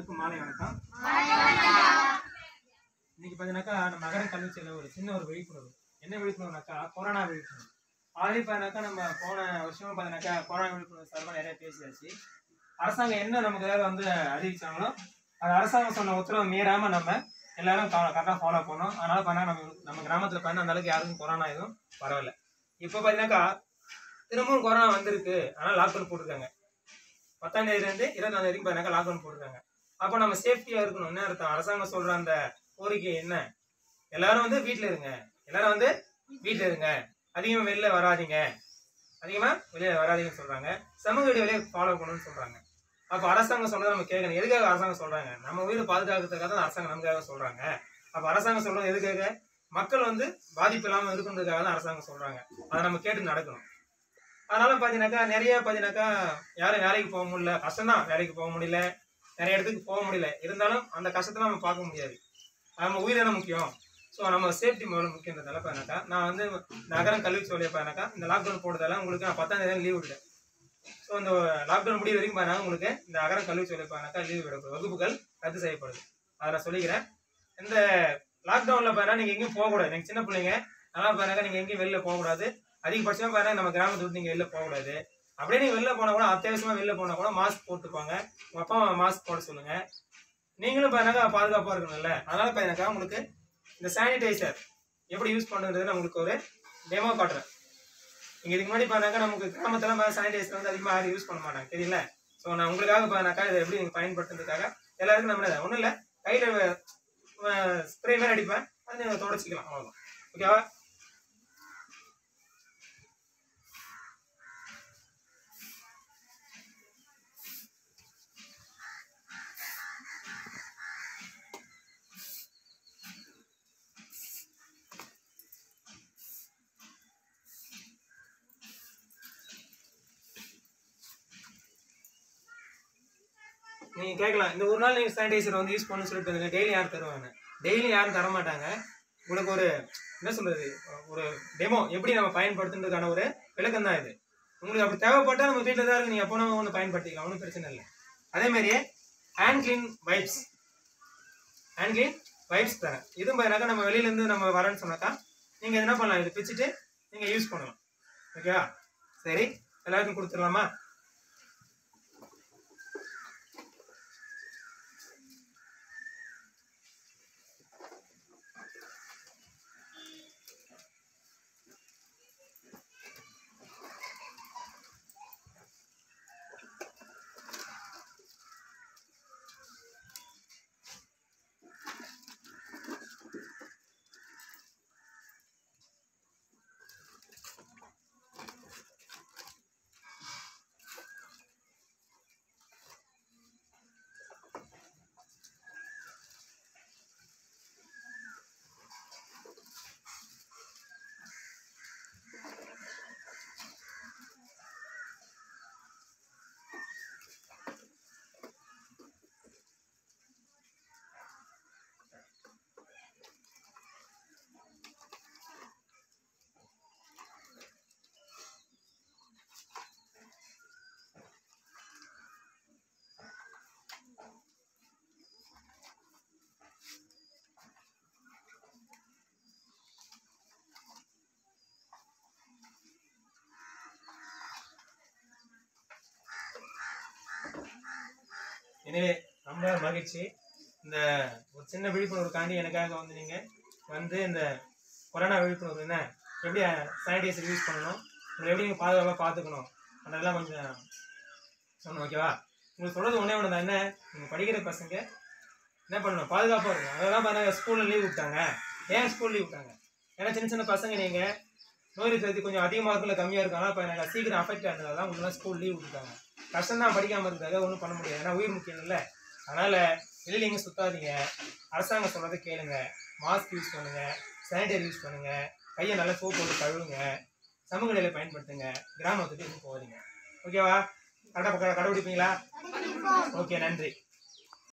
அனைவருக்கும் மாலை வணக்கம் இன்னைக்கு பார்த்தீங்கன்னாக்கா நம்ம நகர கல்விச்சியில் ஒரு சின்ன ஒரு விழிப்புணர்வு என்ன விழிப்புணர்வுனாக்கா கொரோனா விழிப்புணர்வு ஆல்ரெடி பார்த்தீங்கன்னாக்கா நம்ம போன வருஷமா பார்த்தீங்கன்னாக்கா கொரோனா விழிப்புணர்வு சார்பாக நிறைய பேசியாச்சு அரசாங்கம் என்ன நமக்காக வந்து அறிவிச்சாங்களோ அது அரசாங்கம் சொன்ன உத்தரவை மீறாம நம்ம எல்லாரும் கரெக்டாக ஃபாலோ பண்ணோம் அதனால பார்த்தா நம்ம நம்ம கிராமத்தில் பார்த்தா அந்த அளவுக்கு யாருக்கும் கொரோனா எதுவும் பரவாயில்ல இப்போ பார்த்தீங்கன்னாக்கா திரும்பவும் கொரோனா வந்திருக்கு ஆனால் லாக்டவுன் போட்டிருக்காங்க பத்தாம் தேதியிலேருந்து இருபதாம் வரைக்கும் பார்த்தீங்கன்னா லாக்டவுன் போட்டிருக்காங்க அப்போ நம்ம சேஃப்டியாக இருக்கணும் என்ன அர்த்தம் அரசாங்கம் சொல்கிற அந்த கோரிக்கை என்ன எல்லாரும் வந்து வீட்டில் இருங்க எல்லாரும் வந்து வீட்டில் இருங்க அதிகமாக வெளில வராதீங்க அதிகமாக வெளியே வராதீங்கன்னு சொல்கிறாங்க சமூக இடைவெளியை ஃபாலோ பண்ணணும்னு சொல்கிறாங்க அப்போ அரசாங்கம் சொல்றதை நம்ம கேட்கணும் எதுக்காக அரசாங்கம் சொல்கிறாங்க நம்ம உயிரை பாதுகாக்கிறதுக்காக தான் அரசாங்கம் நமக்காக சொல்கிறாங்க அப்போ அரசாங்கம் சொல்கிறது எதுக்காக மக்கள் வந்து பாதிப்பு இல்லாமல் இருக்குன்றதுக்காக தான் அரசாங்கம் சொல்கிறாங்க அதை நம்ம கேட்டு நடக்கணும் அதனால பார்த்தீங்கன்னாக்கா நிறைய பார்த்தீங்கன்னாக்கா யாரும் வேலைக்கு போக முடியல கஷ்டம்தான் வேலைக்கு போக முடியல நிறைய இடத்துக்கு போக முடியல இருந்தாலும் அந்த கஷ்டத்தை நம்ம பார்க்க முடியாது நம்ம உயிர் தானே முக்கியம் ஸோ நம்ம சேஃப்டி முதல்ல முக்கியன்றதால பார்த்தீங்கன்னாக்கா நான் வந்து நகரம் கல்வி சொல்லிய பார்த்தீங்கன்னாக்கா இந்த லாக்டவுன் போட்டதால உங்களுக்கு நான் பத்தாம் தேதி லீவ் விட்டேன் ஸோ இந்த லாக்டவுன் முடிவு வரைக்கும் பார்த்தீங்கன்னா உங்களுக்கு இந்த அகரம் கல்வி சொல்லிய பார்த்தீங்கன்னாக்கா லீவ் விடப்படுது வகுப்புகள் ரத்து செய்யப்படுது அதை நான் சொல்லிக்கிறேன் இந்த லாக்டவுனில் பார்த்தீங்கன்னா நீங்கள் எங்கேயும் போகக்கூடாது நீங்கள் சின்ன பிள்ளைங்க அதனால் பார்த்தீங்கன்னா நீங்கள் எங்கேயும் வெளில போகக்கூடாது அதிகபட்சமாக பார்த்தீங்கன்னா நம்ம கிராமத்தை விட்டு நீங்கள் வெளில போகக்கூடாது அப்படியே நீங்கள் வெளில போனால் கூட அத்தியாவசியமாக வெளில போனால் கூட மாஸ்க் போட்டுப்பாங்க உங்கள் அப்பா அம்மா மாஸ்க் போட சொல்லுங்கள் நீங்களும் பார்த்தீங்கன்னா பாதுகாப்பாக இருக்கணும்ல அதனால பார்த்தீங்கன்னாக்கா உங்களுக்கு இந்த சானிடைசர் எப்படி யூஸ் பண்ணுறது நான் உங்களுக்கு ஒரு டெமோ காட்டுறேன் நீங்கள் இதுக்கு முன்னாடி பார்த்தீங்கன்னா நமக்கு கிராமத்தில் சானிடைசர் வந்து அதிகமாக யாரும் யூஸ் பண்ண மாட்டாங்க தெரியல ஸோ நான் உங்களுக்காக பார்த்தீங்கன்னாக்கா இதை எப்படி நீங்கள் பயன்படுத்துறதுக்காக எல்லாருக்கும் நம்ம ஒன்றும் இல்லை கையில் ஸ்ப்ரே மாதிரி அடிப்பேன் அதை நீங்கள் தொடச்சிக்கலாம் அவ்வளோதான் ஓகேவா நீங்க கேட்கலாம் இந்த ஒரு நாள் நீங்க சானிடைசர் வந்து யூஸ் பண்ணு சொல்லிட்டு டெய்லி யாரும் தருவாங்க டெய்லி யாரும் தர மாட்டாங்க உங்களுக்கு ஒரு என்ன சொல்றது ஒரு டெமோ எப்படி நம்ம பயன்படுத்துறதுக்கான ஒரு விளக்கம் தான் இது உங்களுக்கு அப்படி தேவைப்பட்டா நம்ம வீட்டில் தான் இருக்கு நீங்க எப்போ நம்ம வந்து பயன்படுத்திக்கலாம் ஒன்றும் பிரச்சனை இல்லை அதே மாதிரியே hand clean wipes hand clean wipes தரேன் இதுவும் பார்த்தீங்கன்னாக்கா நம்ம வெளியில இருந்து நம்ம வரேன்னு சொன்னாக்கா நீங்க என்ன பண்ணலாம் இதை பிச்சுட்டு நீங்க யூஸ் பண்ணலாம் ஓகேவா சரி எல்லாருக்கும் கொடுத்துடலாமா எனவே ரொம்ப மகிழ்ச்சி இந்த ஒரு சின்ன விழிப்புணர்வுக்காண்டி எனக்காக வந்து நீங்க வந்து இந்த கொரோனா விழிப்புணர்வு என்ன எப்படி சானிடைசர் யூஸ் பண்ணணும் உங்களை எப்படி நீங்கள் பாதுகாப்பாக பார்த்துக்கணும் அதெல்லாம் கொஞ்சம் சொன்னோம் ஓகேவா உங்களுக்கு சொல்றது ஒன்றே ஒன்று தான் என்ன நீங்கள் படிக்கிற பசங்க என்ன பண்ணணும் பாதுகாப்பாக இருக்கணும் அதெல்லாம் பாருங்க ஸ்கூலில் லீவ் விட்டாங்க ஏன் ஸ்கூல் லீவ் விட்டாங்க ஏன்னா சின்ன சின்ன பசங்க நீங்கள் நோய் எதிர்ப்பு கொஞ்சம் அதிகமாக இருக்குல்ல கம்மியாக இருக்கும் ஆனால் இப்போ எனக்கு சீக்கிரம் அஃபெக்ட் ஆனதால தான் உங்களெல்லாம் ஸ்கூல் லீவ் விட்டுட்டாங்க கஷ்டம் தான் படிக்காமல் இருக்காங்க ஒன்றும் பண்ண முடியாது ஏன்னா உயிர் முக்கியம் இல்லை அதனால் வெளியில் எங்கே சுத்தாதீங்க அரசாங்கம் சொல்கிறத கேளுங்க மாஸ்க் யூஸ் பண்ணுங்க சானிடைசர் யூஸ் பண்ணுங்க கையை நல்லா சோப்பு போட்டு கழுவுங்க சமூக இடையில பயன்படுத்துங்க கிராமத்துக்கு எதுவும் போகாதீங்க ஓகேவா கரெக்டாக கடைபிடிப்பீங்களா ஓகே நன்றி